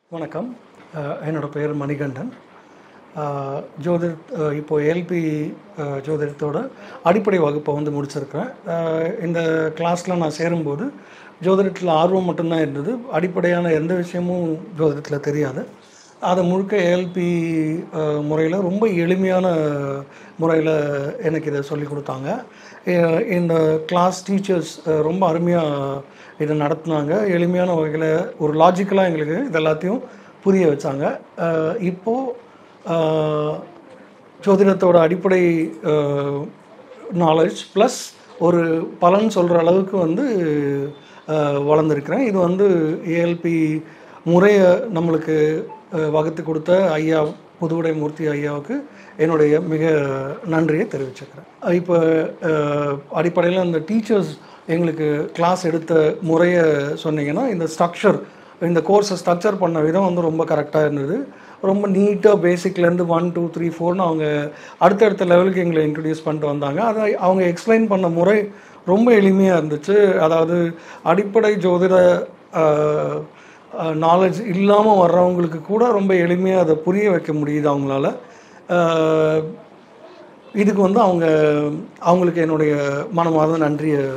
வணக்கம் அஹ் என்னோட பெயர் மணிகண்டன் அஹ் ஜோதிட அஹ் இப்போ ஏல்பி ஜோதிடத்தோட அடிப்படை வகுப்பை வந்து முடிச்சிருக்கிறேன் அஹ் இந்த கிளாஸில் நான் சேரும்போது ஜோதிடத்தில் ஆர்வம் மட்டும்தான் இருந்தது அடிப்படையான எந்த விஷயமும் ஜோதிடத்தில் தெரியாது அதை முழுக்க ஏஎல்பி முறையில் ரொம்ப எளிமையான முறையில் எனக்கு இதை சொல்லி கொடுத்தாங்க அஹ் இந்த கிளாஸ் டீச்சர்ஸ் ரொம்ப அருமையாக இதை நடத்துனாங்க எளிமையான வகையில் ஒரு லாஜிக்கலாக எங்களுக்கு இது எல்லாத்தையும் புரிய வச்சாங்க அஹ் இப்போ அஹ், ஜோதிடத்தோட அடிப்படை நாலேஜ் ப்ளஸ் ஒரு பலன் சொல்கிற அளவுக்கு வந்து அஹ், வளர்ந்துருக்கிறேன் இது வந்து ஏஎல்பி முறையை நம்மளுக்கு அஹ், வகுத்து கொடுத்த ஐயா புதுவுடை மூர்த்தி ஐயாவுக்கு என்னுடைய மிக நன்றியை தெரிவிச்சுக்கிறேன் இப்போ அடிப்படையில் அந்த டீச்சர்ஸ் எங்களுக்கு கிளாஸ் எடுத்த முறையை சொன்னீங்கன்னா இந்த ஸ்ட்ரக்சர் இந்த கோர்ஸை ஸ்ட்ரக்சர் பண்ண விதம் வந்து ரொம்ப கரெக்டாக இருந்தது ரொம்ப நீட்டாக பேசிக்லேருந்து ஒன் டூ த்ரீ ஃபோர்னு அவங்க அடுத்தடுத்த லெவலுக்கு எங்களை இன்ட்ரடியூஸ் பண்ணிட்டு வந்தாங்க அதை அவங்க எக்ஸ்பிளைன் பண்ண முறை ரொம்ப எளிமையாக இருந்துச்சு அதாவது அடிப்படை ஜோதிட நாலேஜ் இல்லாமல் வர்றவங்களுக்கு கூட ரொம்ப எளிமையாக அதை புரிய வைக்க முடியுது அவங்களால அஹ், இதுக்கு வந்து அவங்க அவங்களுக்கு என்னுடைய மனமார்ந்த நன்றியை